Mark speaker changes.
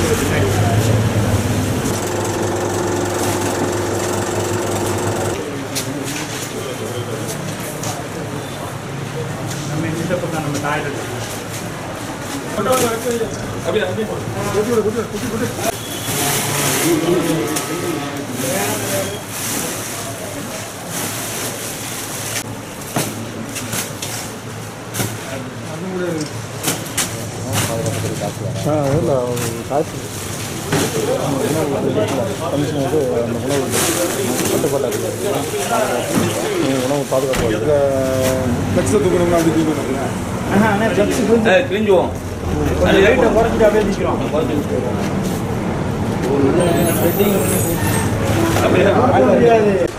Speaker 1: இருக்குது பின்னாடி நம்ம இந்த பக்கம் நம்ம டாய்லெட்
Speaker 2: ஆ இல்லை காசு கமிஷன் வந்து அந்த உணவு கட்டுப்பாட்டாக உணவு பாதுகாப்பு இதில் ஃப்ளெக்ஸை தூக்கணும்னா அப்படி தூக்கணும்ல
Speaker 1: ஆஹா அண்ணா ஜப்ஸ் கொஞ்சம்
Speaker 3: கிழிஞ்சுவோம்
Speaker 1: லைட்டை குறைச்சிட்டு அப்படியே நிற்கிறோம்
Speaker 3: அப்படியே
Speaker 1: முடியாது